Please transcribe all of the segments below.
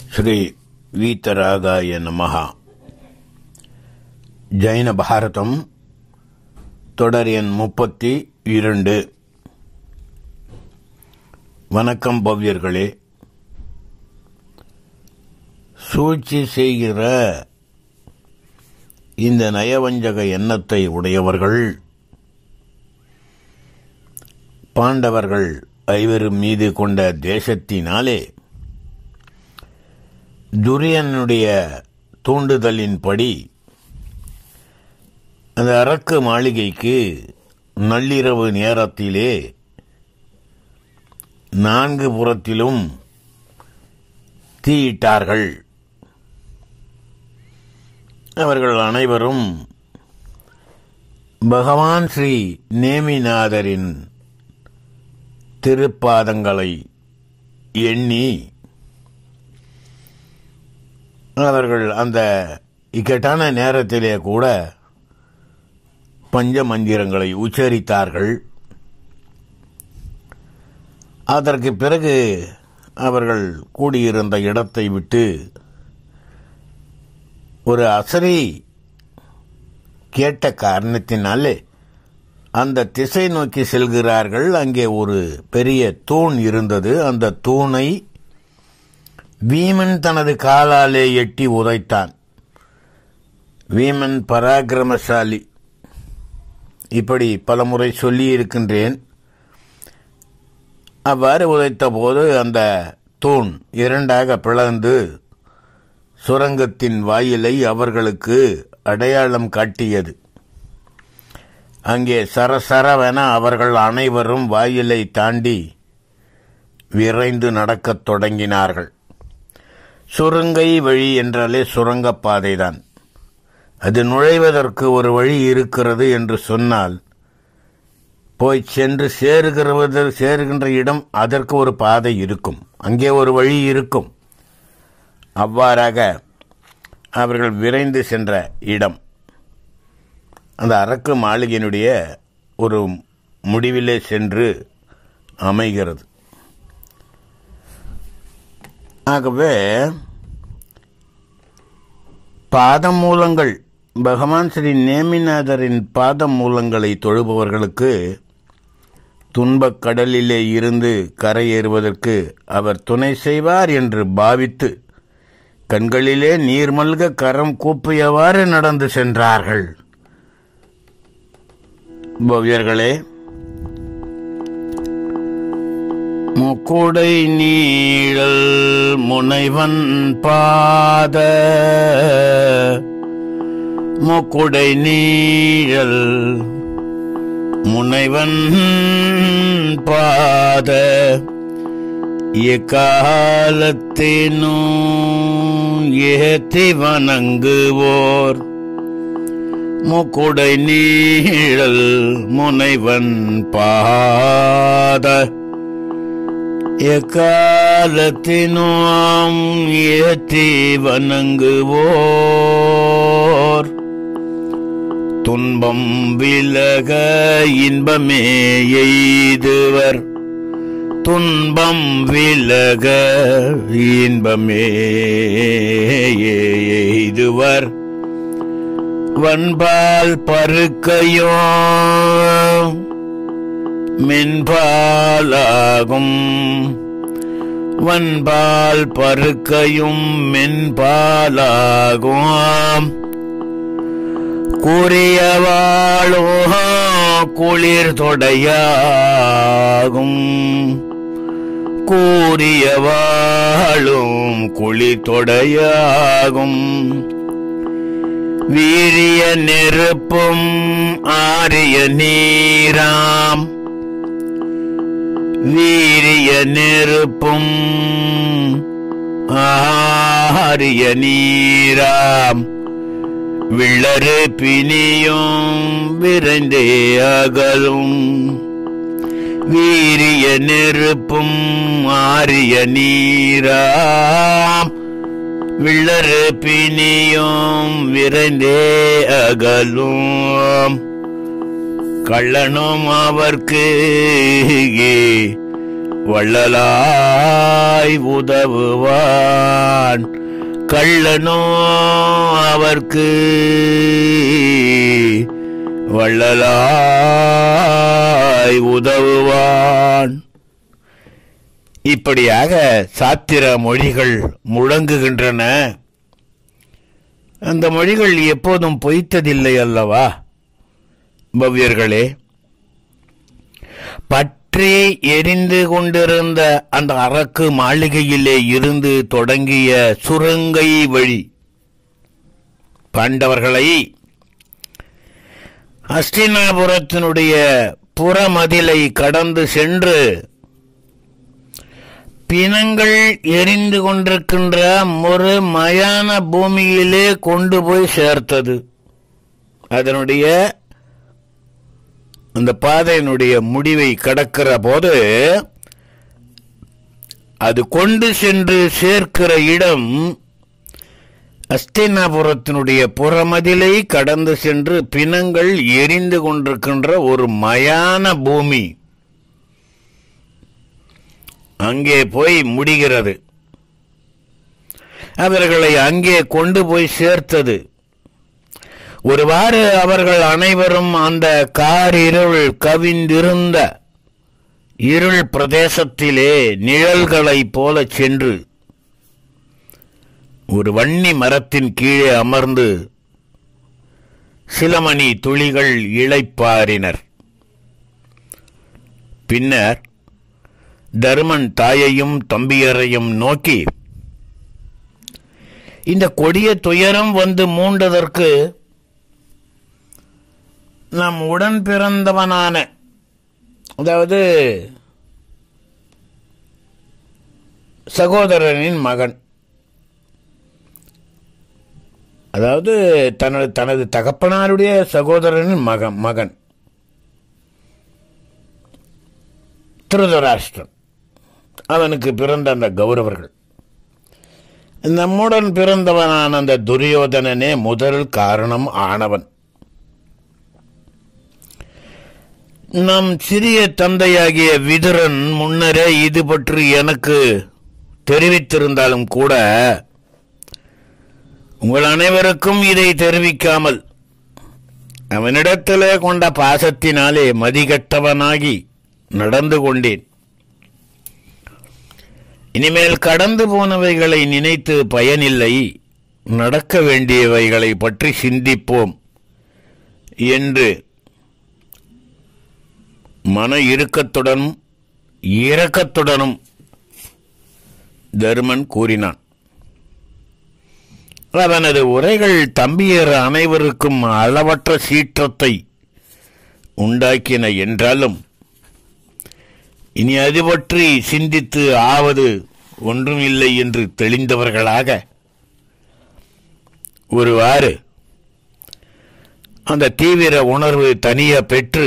ಶ್ರೀ வீத்தராகாய நமஹா ஜைன பாரதம் தொடர் எண் முப்பத்தி இரண்டு வணக்கம் பவ்யர்களே சூழ்ச்சி செய்கிற இந்த நயவஞ்சக எண்ணத்தை உடையவர்கள் பாண்டவர்கள் ஐவரும் மீது கொண்ட தேசத்தினாலே துரியனுடைய தூண்டுதலின்படி அந்த அரக்கு மாளிகைக்கு நள்ளிரவு நேரத்திலே நான்கு புறத்திலும் தீயிட்டார்கள் அவர்கள் அனைவரும் பகவான் ஸ்ரீ நேமிநாதரின் திருப்பாதங்களை எண்ணி அவர்கள் அந்த இக்கட்டான நேரத்திலே கூட பஞ்ச மந்திரங்களை உச்சரித்தார்கள் அதற்கு பிறகு அவர்கள் கூடியிருந்த இடத்தை விட்டு ஒரு அசரி கேட்ட காரணத்தினாலே அந்த திசை நோக்கி செல்கிறார்கள் அங்கே ஒரு பெரிய தூண் இருந்தது அந்த தூணை வீமன் தனது காலாலே எட்டி உதைத்தான் வீமன் பராக்கிரமசாலி இப்படி பலமுறை சொல்லி இருக்கின்றேன் அவ்வாறு உதைத்த போது அந்த தூண் இரண்டாக பிளந்து சுரங்கத்தின் வாயிலை அவர்களுக்கு அடையாளம் காட்டியது அங்கே சரசரவென அவர்கள் அனைவரும் வாயிலை தாண்டி விரைந்து நடக்கத் தொடங்கினார்கள் சுரங்கை வழி என்றாலே சுரங்கப்பாதைதான் அது நுழைவதற்கு ஒரு வழி இருக்கிறது என்று சொன்னால் போய் சென்று சேருகிறது சேருகின்ற இடம் அதற்கு ஒரு பாதை இருக்கும் அங்கே ஒரு வழி இருக்கும் அவ்வாறாக அவர்கள் விரைந்து சென்ற இடம் அந்த அரக்கு மாளிகையினுடைய ஒரு முடிவிலே சென்று அமைகிறது ஆகவே பாதமூலங்கள் பகவான் ஸ்ரீ நேமிநாதரின் பாதமூலங்களை தொழுபவர்களுக்கு துன்பக் கடலிலே இருந்து கரையேறுவதற்கு அவர் துணை செய்வார் என்று பாவித்து கண்களிலே நீர் மல்க கரம் கூப்பியவாறு நடந்து சென்றார்கள் பவ்யர்களே முக்குடை நீழல் முனைவன் பாத முக்குடை நீழல் முனைவன் பாத எக்காலத்தேனும் ஏத்தி வணங்குவோர் முக்குடை நீழல் முனைவன் பாத எக்காலத்தினோம் ஏற்றி வணங்குவோர் துன்பம் விலக இன்பமே எய்துவர் துன்பம் விலக இன்பமே எய்துவர் வன்பால் பருக்கையோ மென்பாலாகும் வன்பால் பருக்கையும் மென்பாலாகும் கூறியவாளோ குளிர் தொடையாகும் கூறியவாளும் குளிர் தொடையாகும் வீரிய நெருப்பும் ஆரிய நீராம் வீரிய நெருப்பும் ஆரிய நீராம் விள்ளறு பிணியும் விரைந்தே அகலும் வீரிய நெருப்பும் ஆரிய நீராம் விள்ளறு பிணியும் விரைந்தே அகலும் கள்ளனும் அவர்க்கு வள்ளலாய் உதவுவான் கள்ளனோ அவர்க்கு வள்ளலாய் உதவுவான் இப்படியாக சாத்திர மொழிகள் முழங்குகின்றன அந்த மொழிகள் எப்போதும் பொய்த்ததில்லை அல்லவா பவ்யர்களே பற்றி எரிந்து கொண்டிருந்த அந்த அரக்கு மாளிகையிலே இருந்து தொடங்கிய சுரங்கை வழி பாண்டவர்களை அஸ்தினாபுரத்தினுடைய புறமதிலை கடந்து சென்று பிணங்கள் எரிந்து கொண்டிருக்கின்ற ஒரு மயான பூமியிலே கொண்டு போய் சேர்த்தது அதனுடைய அந்த பாதையினுடைய முடிவை கடக்கிற போது அது கொண்டு சென்று சேர்க்கிற இடம் அஸ்தினாபுரத்தினுடைய புறமதிலை கடந்து சென்று பிணங்கள் எரிந்து கொண்டிருக்கின்ற ஒரு மயான பூமி அங்கே போய் முடிகிறது அவர்களை அங்கே கொண்டு போய் சேர்த்தது ஒருவாறு அவர்கள் அனைவரும் அந்த காரிருள் கவிந்திருந்த இருள் பிரதேசத்திலே நிழல்களைப் போல சென்று ஒரு வன்னி மரத்தின் கீழே அமர்ந்து சில மணி துளிகள் இளைப்பாரினர் பின்னர் தருமன் தாயையும் தம்பியரையும் நோக்கி இந்த கொடிய துயரம் வந்து மூண்டதற்கு நம் உடன் பிறந்தவனான அதாவது சகோதரனின் மகன் அதாவது தனது தனது தகப்பனாருடைய சகோதரனின் மகன் மகன் திருதராஷ்டிரன் அவனுக்கு பிறந்த அந்த கௌரவர்கள் நம்முடன் பிறந்தவனான அந்த துரியோதனனே முதல் காரணம் ஆனவன் நம் சிறிய தந்தையாகிய விதுரன் முன்னரே இது பற்றி எனக்கு தெரிவித்திருந்தாலும் கூட உங்கள் அனைவருக்கும் இதை தெரிவிக்காமல் அவனிடத்திலே கொண்ட பாசத்தினாலே மதிகட்டவனாகி நடந்து கொண்டேன் இனிமேல் கடந்து போனவைகளை நினைத்து பயனில்லை நடக்க வேண்டியவைகளை பற்றி சிந்திப்போம் என்று மன இறுக்கத்துடனும் இரக்கத்துடனும் தருமன் கூறினான் அவனது உரைகள் தம்பியர் அனைவருக்கும் அளவற்ற சீற்றத்தை உண்டாக்கின என்றாலும் இனி அது பற்றி சிந்தித்து ஆவது ஒன்றுமில்லை என்று தெளிந்தவர்களாக ஒருவாறு அந்த தீவிர உணர்வு தனிய பெற்று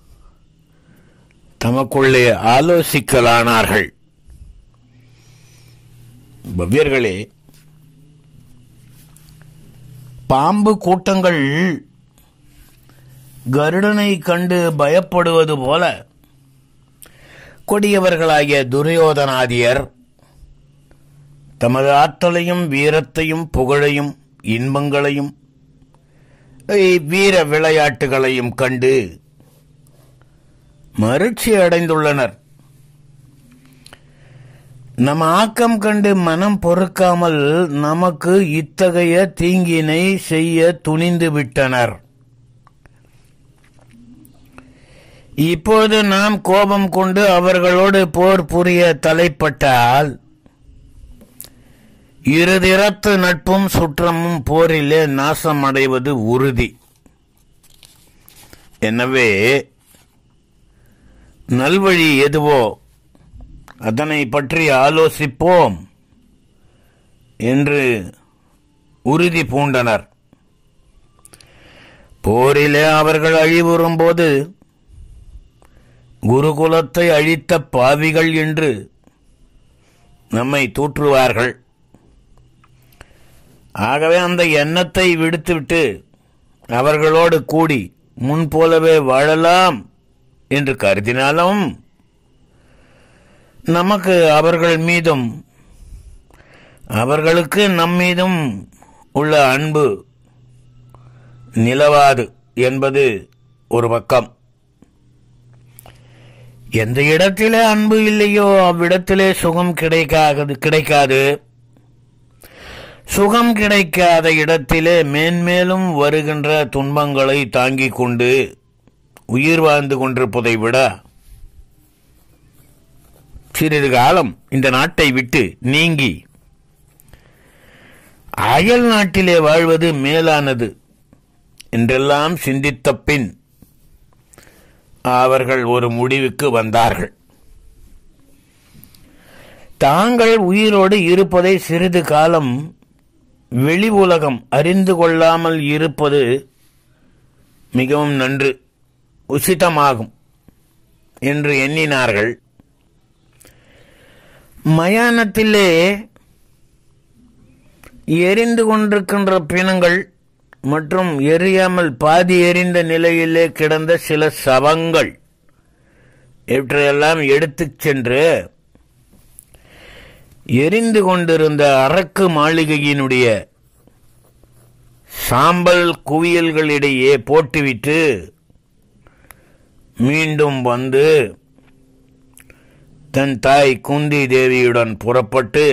தமக்குள்ளே ஆலோசிக்கலானார்கள் பவ்யர்களே பாம்பு கூட்டங்கள் கருடனை கண்டு பயப்படுவது போல கொடியவர்களாகிய துரியோதனாதியர் தமது ஆற்றலையும் வீரத்தையும் புகழையும் இன்பங்களையும் வீர விளையாட்டுகளையும் கண்டு மகிழ்ச்சி அடைந்துள்ளனர் நம் ஆக்கம் கண்டு மனம் பொறுக்காமல் நமக்கு இத்தகைய தீங்கினை செய்ய துணிந்து விட்டனர் இப்போது நாம் கோபம் கொண்டு அவர்களோடு போர் புரிய தலைப்பட்டால் இருதிறத்து நட்பும் சுற்றமும் போரிலே நாசமடைவது உறுதி எனவே நல்வழி எதுவோ அதனை பற்றி ஆலோசிப்போம் என்று உறுதி பூண்டனர் போரிலே அவர்கள் அழிவுறும்போது குருகுலத்தை அழித்த பாவிகள் என்று நம்மை தூற்றுவார்கள் ஆகவே அந்த எண்ணத்தை விடுத்துவிட்டு அவர்களோடு கூடி முன்போலவே வாழலாம் என்று கருதினாலும் நமக்கு அவர்கள் மீதும் அவர்களுக்கு நம் மீதும் உள்ள அன்பு நிலவாது என்பது ஒரு பக்கம் எந்த இடத்திலே அன்பு இல்லையோ அவ்விடத்திலே சுகம் கிடைக்காது கிடைக்காது சுகம் கிடைக்காத இடத்திலே மேன்மேலும் வருகின்ற துன்பங்களை தாங்கிக் கொண்டு உயிர் வாழ்ந்து கொண்டிருப்பதை விட சிறிது காலம் இந்த நாட்டை விட்டு நீங்கி அயல் நாட்டிலே வாழ்வது மேலானது என்றெல்லாம் சிந்தித்த பின் அவர்கள் ஒரு முடிவுக்கு வந்தார்கள் தாங்கள் உயிரோடு இருப்பதை சிறிது காலம் வெளி உலகம் அறிந்து கொள்ளாமல் இருப்பது மிகவும் நன்று உசிதமாகும் என்று எண்ணினார்கள் மயானத்திலே எரிந்து கொண்டிருக்கின்ற பிணங்கள் மற்றும் எரியாமல் பாதி எரிந்த நிலையிலே கிடந்த சில சவங்கள் இவற்றையெல்லாம் எடுத்துச் சென்று எரிந்து கொண்டிருந்த அரக்கு மாளிகையினுடைய சாம்பல் குவியல்களிடையே போட்டுவிட்டு மீண்டும் வந்து தன் தாய் குந்தி தேவியுடன் புறப்பட்டு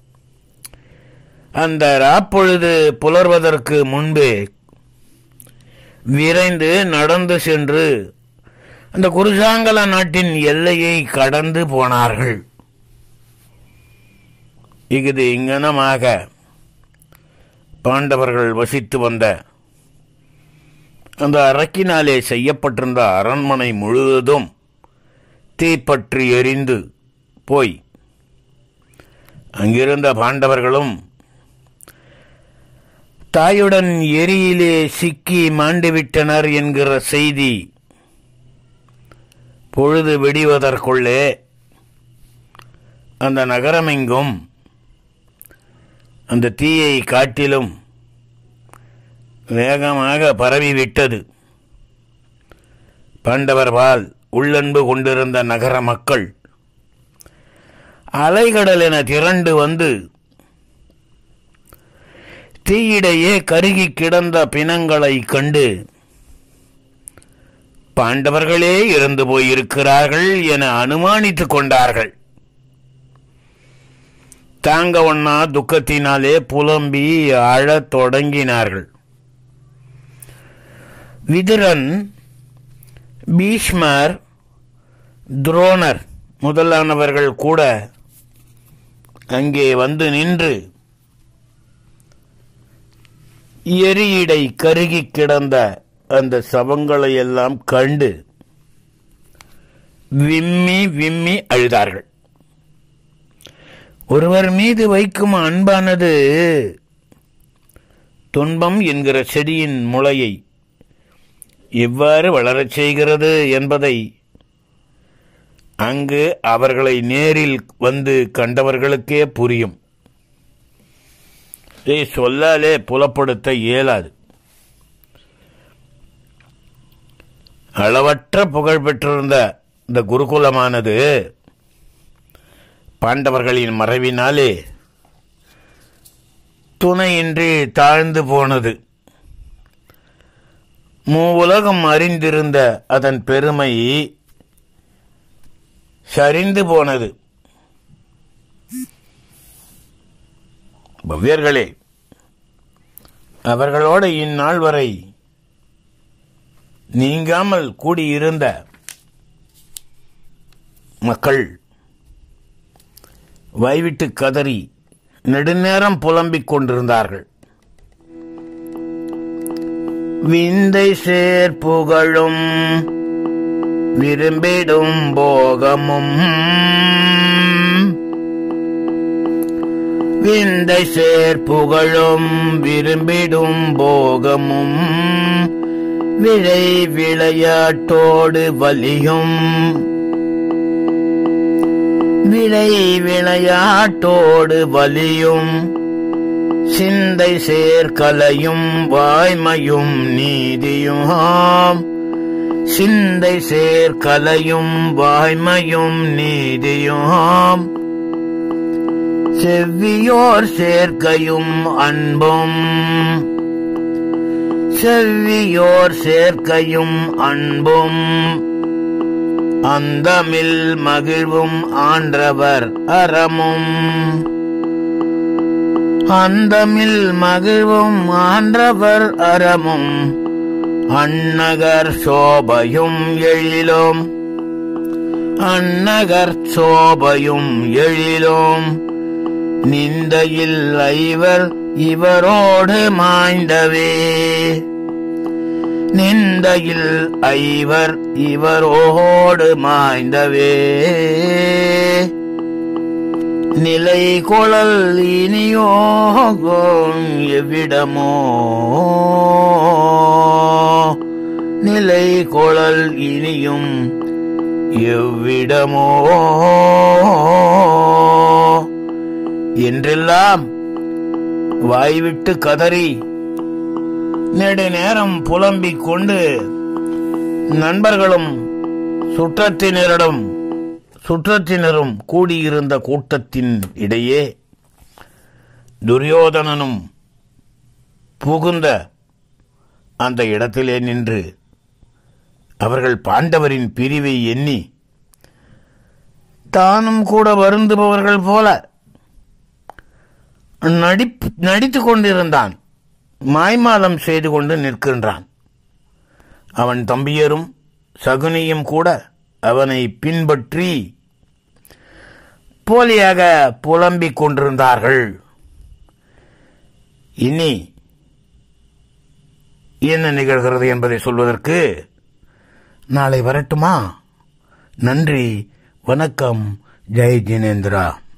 அந்த ராப்பொழுது புலர்வதற்கு முன்பே விரைந்து நடந்து சென்று அந்த குருசாங்கல நாட்டின் எல்லையை கடந்து போனார்கள் இஃது இங்கனமாக பாண்டவர்கள் வசித்து வந்த அந்த அரக்கினாலே செய்யப்பட்டிருந்த அரண்மனை முழுவதும் தீப்பற்றி எரிந்து போய் அங்கிருந்த பாண்டவர்களும் தாயுடன் எரியிலே சிக்கி மாண்டுவிட்டனர் என்கிற செய்தி பொழுது வெடிவதற்குள்ளே அந்த நகரமெங்கும் அந்த தீயை காட்டிலும் வேகமாக பரவிவிட்டது பாண்டவர்பால் உள்ளன்பு கொண்டிருந்த நகர மக்கள் அலைகடல் என திரண்டு வந்து தீயிடையே கருகி கிடந்த பிணங்களை கண்டு பாண்டவர்களே இறந்து போயிருக்கிறார்கள் என அனுமானித்துக் கொண்டார்கள் தாங்க ஒண்ணா துக்கத்தினாலே புலம்பி அழத் தொடங்கினார்கள் விதுரன் பீஷ்மர் துரோணர் முதலானவர்கள் கூட அங்கே வந்து நின்று எரியிடை கருகி கிடந்த அந்த சவங்களை எல்லாம் கண்டு விம்மி விம்மி அழுதார்கள் ஒருவர் மீது வைக்கும் அன்பானது துன்பம் என்கிற செடியின் முளையை எவ்வாறு வளரச் செய்கிறது என்பதை அங்கு அவர்களை நேரில் வந்து கண்டவர்களுக்கே புரியும் இதை சொல்லாலே புலப்படுத்த இயலாது அளவற்ற புகழ் பெற்றிருந்த இந்த குருகுலமானது பாண்டவர்களின் மறைவினாலே துணையின்றி தாழ்ந்து போனது மூவுலகம் அறிந்திருந்த அதன் பெருமை சரிந்து போனது பவ்யர்களே அவர்களோடு இந்நாள் வரை நீங்காமல் கூடியிருந்த மக்கள் வைவிட்டு கதறி நெடுநேரம் புலம்பிக் கொண்டிருந்தார்கள் விந்தை சேர் புகழும் விரும்பிடும் போகமும் விந்தை சேர் புகழும் விரும்பிடும் போகமும் விளை விளையாட்டோடு வலியும் விளை விளையாட்டோடு வலியும் சிந்தை சேர்க்கலையும் வாய்மையும் நீதியும் சிந்தை சேர் கலையும் வாய்மையும் நீதியும் செவ்வியோர் சேர்க்கையும் அன்பும் செவ்வியோர் சேர்க்கையும் அன்பும் அந்தமில் மகிழ்வும் ஆன்றவர் அறமும் அந்தமில் மகிழ்வும் ஆன்றவர் அறமும் அன்னகர் சோபையும் எழிலும் அன்னகர் சோபையும் எழிலும் நிந்தையில் ஐவர் இவரோடு மாய்ந்தவே நிந்தையில் ஐவர் இவரோடு மாய்ந்தவே நிலை கொழல் இனியோகும் எவ்விடமோ நிலை கொழல் இனியும் எவ்விடமோ என்றெல்லாம் வாய்விட்டு கதறி நெடுநேரம் புலம்பிக் கொண்டு நண்பர்களும் சுற்றத்தினரிடம் சுற்றத்தினரும் கூடியிருந்த கூட்டத்தின் இடையே துரியோதனனும் புகுந்த அந்த இடத்திலே நின்று அவர்கள் பாண்டவரின் பிரிவை எண்ணி தானும் கூட வருந்துபவர்கள் போல நடிப் நடித்துக் கொண்டிருந்தான் மாய்மாலம் செய்து கொண்டு நிற்கின்றான் அவன் தம்பியரும் சகுனியும் கூட அவனை பின்பற்றி போலியாக புலம்பிக் கொண்டிருந்தார்கள் இனி என்ன நிகழ்கிறது என்பதை சொல்வதற்கு நாளை வரட்டுமா நன்றி வணக்கம் ஜெய் ஜினேந்திரா